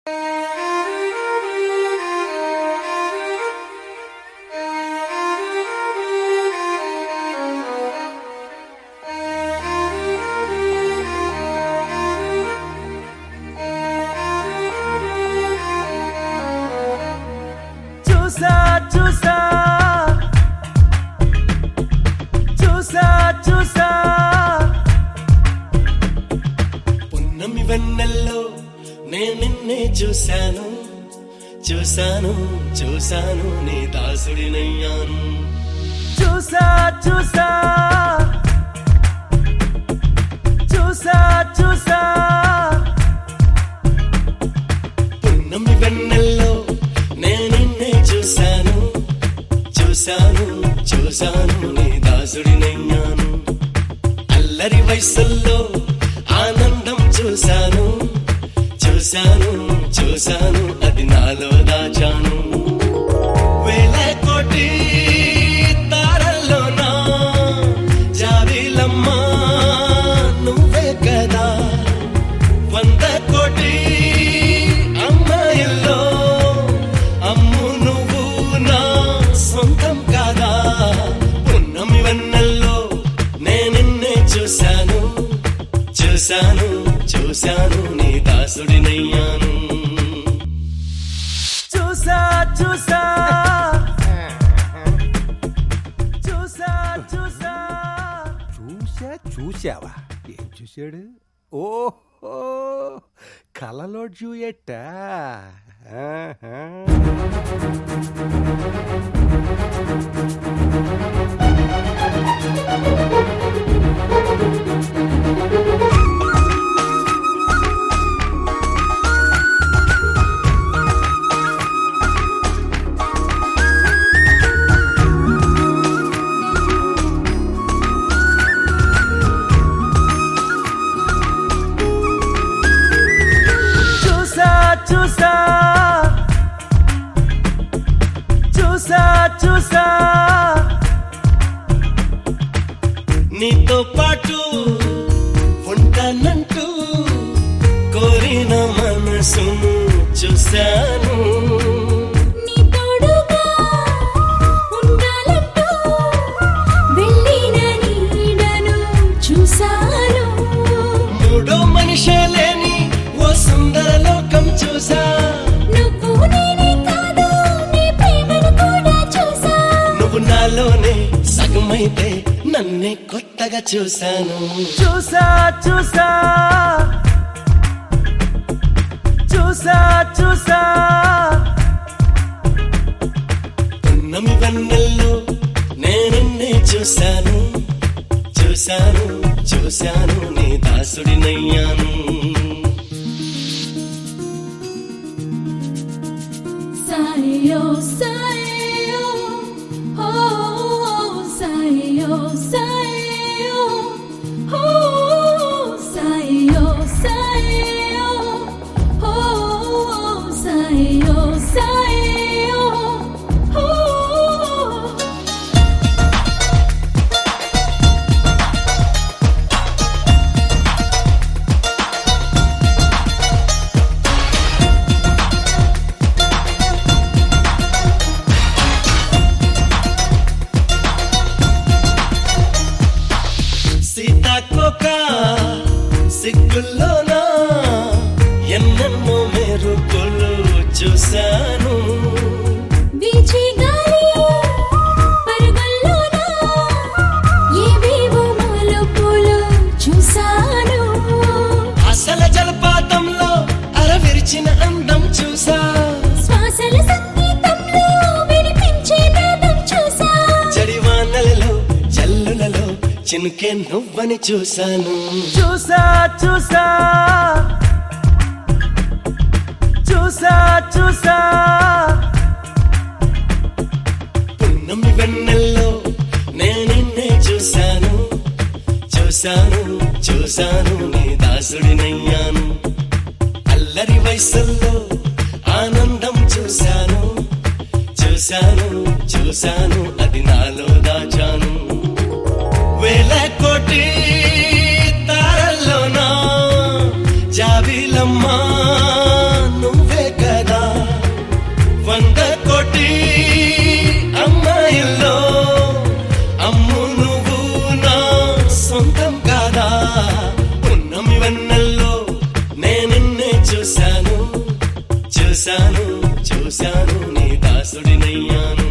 చూసా చూసా చూసా చూసా పున్నమి వెన్నెల్లో నేను నిన్నే చూశాను చూశాను చూశాను నీ దాసుడినయ్యాను చూసా చూసా చూసా చూసా పున్నమి వెన్నెల్లో నేను నిన్నే చూశాను చూశాను చూశాను నీ దాసుడినయ్యాను అల్లరి వయసుల్లో ఆనందం చూశాను చూశాను చూశాను అది నాలో దాచాను వేల కోటి తారల్లోనా జాబిలమ్మా నువ్వే కదా వంద కోటి అమ్మాయిల్లో అమ్ము నువ్వు నా సొంతం కాదా పున్నమి వన్నెల్లో నేనిన్నే చూశాను చూశాను చూశాను నీ దాసుడినయ్యాను చూసా చూసా చూసా చూసా చూసా చూసావా ఏం చూశాడు ఓహో కలలో జూయట్టా ఆహా. చూసా చూసా చూసా చూసా నీతో పాటు ఉంటానంటూ కోరిన మనసును చూశాను నీ తోడుగా ఉండాలంటూ వెళ్ళిన నీడను చూశాను మూడో మనిషే లేని ఓ సుందర లోకం చూసా నువ్వు నేనే కాదు నీ ప్రేమను కూడా చూసా నువ్వు నాలోనే సగమైతే నన్నే కొత్తగా చూశాను చూసా చూసా చూసా చూసా పున్నమి వెన్నెల్లో నేనిన్నే చూశాను చూశాను చూశాను నీ దాసుడినయ్యాను సాయో సాయో ఓ సాయో సాయో ఓ సాయో సాయో ఓ సాయో సాయో ఓ సీతాకోక సిగ్గుల్లోనా ఎన్నెన్నో మెరుపులు చూశాను వీచే గాలి పరుగుల్లోన ఏవేవో మలుపులు చూశాను అసల జలపాతంలో అరవిరిచిన అందం చూసా శ్వాసల సంగీతంలో వినిపించే నాదం చూసా జడివానలలో జల్లులలో చినుకే నువ్వని చూశాను చూసా చూసా చూసా చూసా పున్నమి వెన్నెల్లో నేనిన్నే చూశాను చూశాను చూశాను నీ దాసుడినయ్యాను అల్లరి వయసుల్లో ఆనందం చూశాను చూశాను చూశాను అది నాలో దాచాను వేల కోటి తారల్లోనా జాబిలమ్మా నువ్వే చూశాను చూశాను నీ దాసుడినయ్యాను